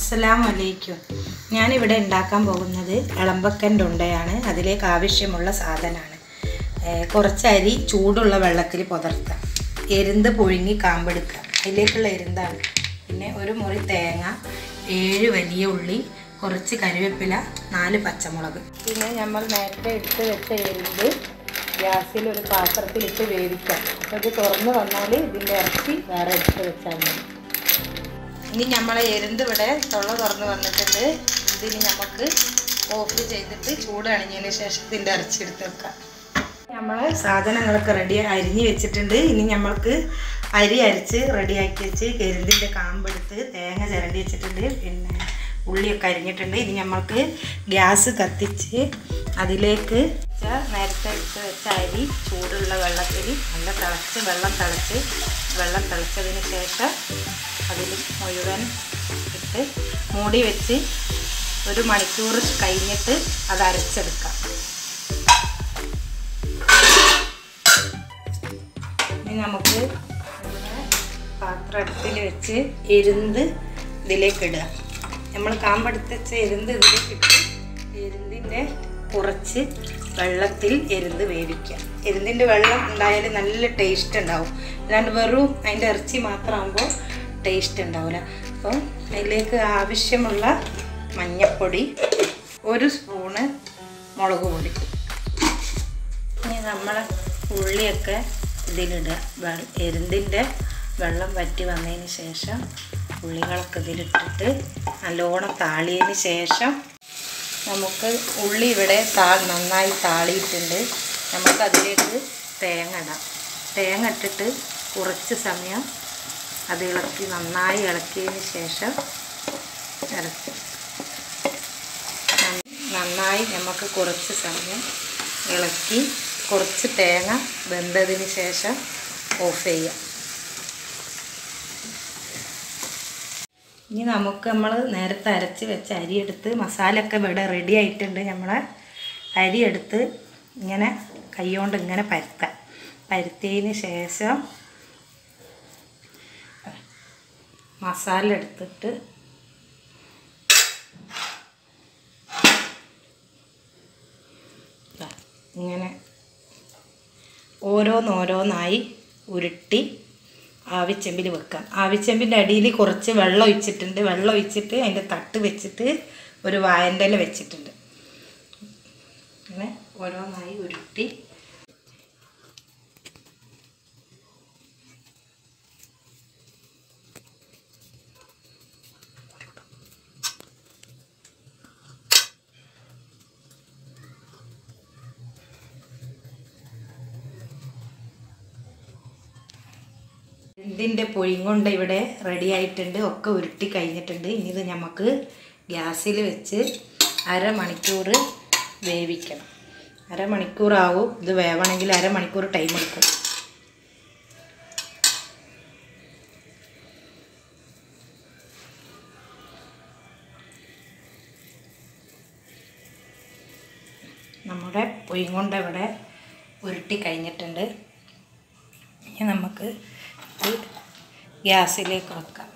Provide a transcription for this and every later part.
അസ്സലാമു അലൈക്കും ഞാനിവിടെ ഉണ്ടാക്കാൻ പോകുന്നത് ഇളമ്പക്കൻ്റെ ഉണ്ടയാണ് അതിലേക്ക് ആവശ്യമുള്ള സാധനമാണ് കുറച്ച് അരി ചൂടുള്ള വെള്ളത്തിൽ പുതർത്താം എരുന്ത് പുഴുങ്ങി കാമ്പെടുക്കുക അതിലേക്കുള്ള എരുന്താണ് പിന്നെ ഒരു മുറി തേങ്ങ ഏഴ് വലിയ ഉള്ളി കുറച്ച് കരിവേപ്പില നാല് പച്ചമുളക് പിന്നെ നമ്മൾ നേരത്തെ എടുത്ത് വെച്ച എരുന്ത് ഗ്യാസിൽ ഒരു പാത്രത്തിലിട്ട് വേവിക്കാം അപ്പോൾ ഇത് തുറന്ന് വന്നാൽ ഇതിൻ്റെ ഇറച്ചി വേറെ എടുത്ത് വെച്ചാൽ മതി ഇനി നമ്മളെ എരുന്ത് ഇവിടെ തൊള്ള തുറന്ന് വന്നിട്ടുണ്ട് ഇതിന് നമുക്ക് ഓഫ് ചെയ്തിട്ട് ചൂട് അണിഞ്ഞതിന് ശേഷം ഇതിൻ്റെ ഇറച്ചി എടുത്ത് വെക്കാം നമ്മൾ സാധനങ്ങളൊക്കെ റെഡി അരിഞ്ഞ് വെച്ചിട്ടുണ്ട് ഇനി നമ്മൾക്ക് അരി അരിച്ച് റെഡിയാക്കി വെച്ച് എരുന്തിൻ്റെ കാമ്പെടുത്ത് തേങ്ങ ചിരണ്ടി വെച്ചിട്ടുണ്ട് പിന്നെ ഉള്ളിയൊക്കെ അരിഞ്ഞിട്ടുണ്ട് ഇനി നമ്മൾക്ക് ഗ്യാസ് കത്തിച്ച് അതിലേക്ക് നേരത്തെ എടുത്ത് വെച്ച അരി ചൂടുള്ള വെള്ളത്തിൽ നല്ല തിളച്ച് വെള്ളം തിളച്ച് വെള്ളം തിളച്ചതിന് ശേഷം അതിൽ മുഴുവൻ ഇട്ട് മൂടി വെച്ച് ഒരു മണിക്കൂർ കഴിഞ്ഞിട്ട് അത് അരച്ചെടുക്കാം ഇനി നമുക്ക് നമ്മുടെ പാത്രത്തിൽ വെച്ച് എരുന്ത് ഇതിലേക്ക് ഇടുക നമ്മൾ കാമ്പെടുത്ത് വെച്ച എരുന്ത് ഇതിലേക്ക് ഇട്ട് എരുന്തിൻ്റെ കുറച്ച് വെള്ളത്തിൽ എരുന്ത് വേവിക്കുക എരുന്തിൻ്റെ വെള്ളം ഉണ്ടായാൽ നല്ല ടേസ്റ്റ് ഉണ്ടാവും അല്ലാണ്ട് വെറും അതിൻ്റെ ഇറച്ചി മാത്രമാകുമ്പോൾ ടേസ്റ്റ് ഉണ്ടാവില്ല അപ്പോൾ അതിലേക്ക് ആവശ്യമുള്ള മഞ്ഞൾപ്പൊടി ഒരു സ്പൂണ് മുളക് പൊടി ഇനി നമ്മൾ ഉള്ളിയൊക്കെ ഇതിലിടുക വെ എരുന്തിൻ്റെ വെള്ളം വറ്റി വന്നതിന് ശേഷം ഉള്ളികളൊക്കെ ഇതിലിട്ടിട്ട് നല്ലോണം താളിയതിന് ശേഷം നമുക്ക് ഉള്ളി ഇവിടെ താ നന്നായി താളിയിട്ടുണ്ട് നമുക്ക് അതിലേക്ക് തേങ്ങ ഇടാം തേങ്ങ ഇട്ടിട്ട് കുറച്ച് സമയം അത് ഇളക്കി നന്നായി ഇളക്കിയതിന് ശേഷം ഇറക്കി നന്നായി നമുക്ക് കുറച്ച് സമയം ഇളക്കി കുറച്ച് തേങ്ങ വെന്തതിന് ശേഷം ഓഫ് ചെയ്യാം ഇനി നമുക്ക് നമ്മൾ നേരത്തെ അരച്ച് വെച്ച അരി എടുത്ത് മസാലയൊക്കെ ഇവിടെ റെഡി ആയിട്ടുണ്ട് നമ്മളെ അരി എടുത്ത് ഇങ്ങനെ കൈകൊണ്ട് ഇങ്ങനെ പരത്താം പരത്തിയതിന് ശേഷം മസാല എടുത്തിട്ട് ഇങ്ങനെ ഓരോന്നോരോന്നായി ഉരുട്ടി ആവിച്ചെമ്പിൽ വെക്കാം ആവിച്ചെമ്പിൻ്റെ അടിയിൽ കുറച്ച് വെള്ളം ഒഴിച്ചിട്ടുണ്ട് വെള്ളം ഒഴിച്ചിട്ട് അതിൻ്റെ തട്ട് വെച്ചിട്ട് ഒരു വായൻ്റെ ഇല വെച്ചിട്ടുണ്ട് അങ്ങനെ ഓരോന്നായി ഉരുട്ടി ഇതിൻ്റെ പൊഴിങ്ങൊണ്ട ഇവിടെ റെഡി ആയിട്ടുണ്ട് ഒക്കെ ഉരുട്ടി കഴിഞ്ഞിട്ടുണ്ട് ഇനി ഇത് നമുക്ക് ഗ്യാസിൽ വെച്ച് അരമണിക്കൂർ വേവിക്കണം അരമണിക്കൂറാവും ഇത് വേവണമെങ്കിൽ അരമണിക്കൂർ ടൈം എടുക്കും നമ്മുടെ പൊയ്ങ്ങൊണ്ട ഇവിടെ ഉരുട്ടി കഴിഞ്ഞിട്ടുണ്ട് ഇനി നമുക്ക് ഇത് ഗ്യാസിലേക്ക് വെക്കാം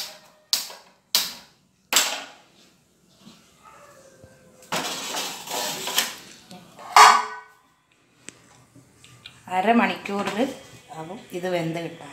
അരമണിക്കൂറിൽ ആവും ഇത് വെന്ത് കിട്ടാൻ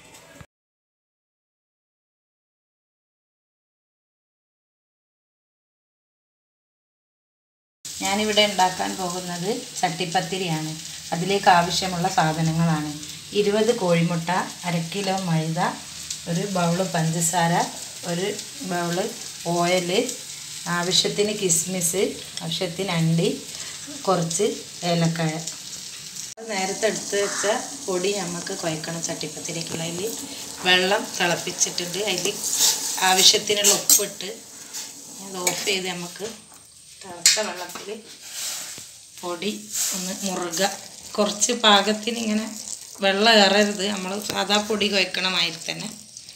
ഞാനിവിടെ ഉണ്ടാക്കാൻ പോകുന്നത് ചട്ടിപ്പത്തിരിയാണ് അതിലേക്ക് ആവശ്യമുള്ള സാധനങ്ങളാണ് ഇരുപത് കോഴിമുട്ട അര കിലോ മൈദ ഒരു ബൗള് പഞ്ചസാര ഒരു ബൗള് ഓയിൽ ആവശ്യത്തിന് കിസ്മിസ് ആവശ്യത്തിന് അണ്ടി കുറച്ച് ഏലക്കായ നേരത്തെ എടുത്ത് വെച്ച പൊടി നമുക്ക് കുഴക്കണം ചട്ടിപ്പത്തിരിക്കുള്ള അതിൽ വെള്ളം തിളപ്പിച്ചിട്ടുണ്ട് അതിൽ ആവശ്യത്തിനുള്ള ഉപ്പിട്ട് അത് ഓഫ് ചെയ്ത് നമുക്ക് തിളച്ച വെള്ളത്തിൽ പൊടി ഒന്ന് മുറുക കുറച്ച് പാകത്തിന് ഇങ്ങനെ വെള്ളം ഏറരുത് നമ്മൾ സാധാ പൊടി കുഴക്കണ മാതിരി തന്നെ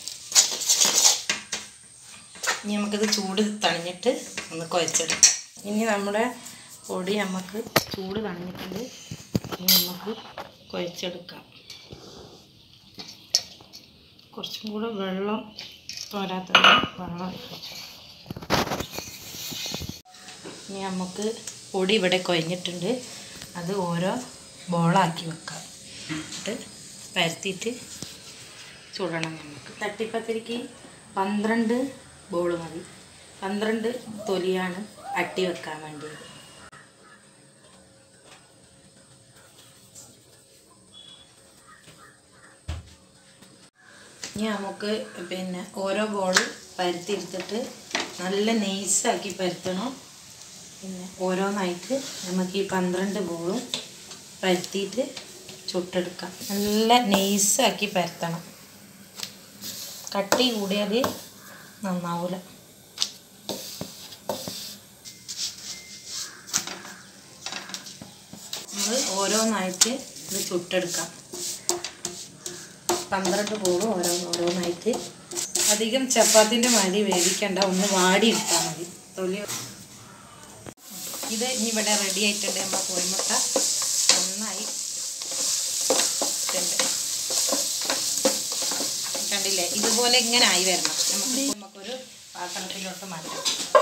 ഇനി നമുക്കിത് ചൂട് തണിഞ്ഞിട്ട് ഒന്ന് കുഴച്ചെടുക്കാം ഇനി നമ്മുടെ പൊടി നമുക്ക് ചൂട് തണിഞ്ഞിട്ടുണ്ട് ഇനി നമുക്ക് കുഴച്ചെടുക്കാം കുറച്ചും കൂടെ വെള്ളം പോരാത്തത് വെള്ളം ഒഴിച്ചു ഇനി നമുക്ക് പൊടി ഇവിടെ കുഴഞ്ഞിട്ടുണ്ട് അത് ഓരോ ബോളാക്കി വെക്കാം എന്നിട്ട് പരത്തിയിട്ട് ചുടണം നമുക്ക് തട്ടിപ്പത്തിരിക്ക് പന്ത്രണ്ട് ബോൾ മതി പന്ത്രണ്ട് തൊലിയാണ് അട്ടി വെക്കാൻ വേണ്ടിയത് ഇനി നമുക്ക് പിന്നെ ഓരോ ബോൾ പരത്തിയെടുത്തിട്ട് നല്ല നൈസാക്കി പരത്തണം പിന്നെ ഓരോന്നായിട്ട് നമുക്ക് ഈ പന്ത്രണ്ട് ബോളും പരത്തിയിട്ട് ചുട്ടെടുക്കാം നല്ല നൈസാക്കി പരത്തണം കട്ടി കൂടിയാൽ നന്നാവില്ല നമ്മൾ ഓരോന്നായിട്ട് ഇത് ചുട്ടെടുക്കാം പന്ത്രണ്ട് ബോളും ഓരോന്ന് ഓരോന്നായിട്ട് അധികം ചപ്പാത്തിൻ്റെ മാതിരി വേവിക്കണ്ട ഒന്ന് വാടി എടുത്താൽ മതി തൊലി ഇത് ഇനി ഇവിടെ റെഡി ആയിട്ടുണ്ട് നമ്മൾ കോഴിമുട്ട നന്നായി ഇട്ടുണ്ട് കണ്ടില്ലേ ഇതുപോലെ ഇങ്ങനെ ആയി വരണം നമുക്ക് നമുക്കൊരു പാത്രത്തിലോട്ട് മാറ്റാം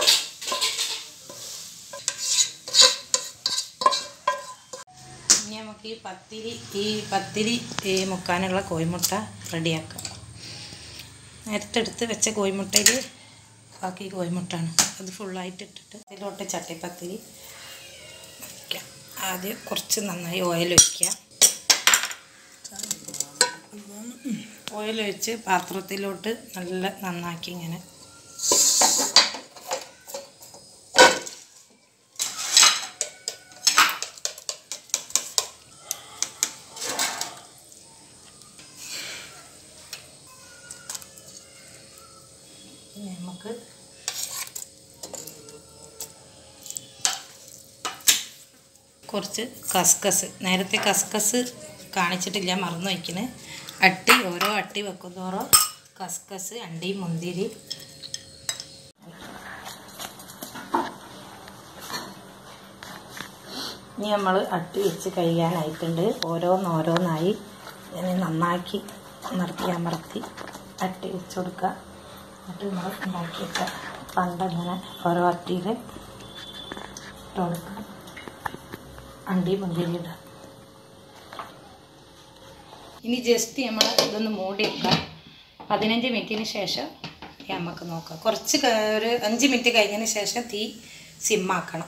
ഇനി നമുക്ക് ഈ പത്തിരി ഈ പത്തിരി ഈ മുക്കാനുള്ള കോഴിമുട്ട റെഡിയാക്കാം നേരത്തെ എടുത്ത് വെച്ച കോഴിമുട്ടയിൽ ബാക്കി കോഴിമുട്ടാണ് അത് ഫുള്ളായിട്ട് ഇട്ടിട്ട് ഇതിലോട്ട് ചട്ടിപ്പത്തിരി വയ്ക്കാം ആദ്യം കുറച്ച് നന്നായി ഓയിൽ ഒഴിക്കുക ഓയിൽ ഒഴിച്ച് പാത്രത്തിലോട്ട് നല്ല നന്നാക്കി ഇങ്ങനെ ഇനി നമുക്ക് കുറച്ച് കസ്കസ് നേരത്തെ കസ്കസ് കാണിച്ചിട്ടില്ല മറന്നു വയ്ക്കണ് അട്ടി ഓരോ അട്ടി വെക്കുന്നോറോ കസ്കസ് അണ്ടി മുന്തിരി ഇനി നമ്മൾ അട്ടി വെച്ച് കഴിയാനായിട്ടുണ്ട് ഓരോന്നോരോന്നായി ഇനി നന്നാക്കി അമർത്തി അമർത്തി അട്ടി വെച്ച് കൊടുക്കുക എന്നിട്ട് നമ്മൾ ഉണ്ടാക്കിയിട്ട് പണ്ടങ്ങനെ ഓരോ അട്ടിയിൽ ഇട്ട് കൊടുക്കുക അണ്ടി മുന്തിരി ഇടുക ഇനി ജസ്റ്റ് നമ്മൾ ഇതൊന്ന് മൂടി വെക്കാം പതിനഞ്ച് മിനിറ്റിന് ശേഷം നമുക്ക് നോക്കാം കുറച്ച് ക- ഒരു അഞ്ച് മിനിറ്റ് കഴിഞ്ഞതിന് ശേഷം തീ സിമ്മാക്കണം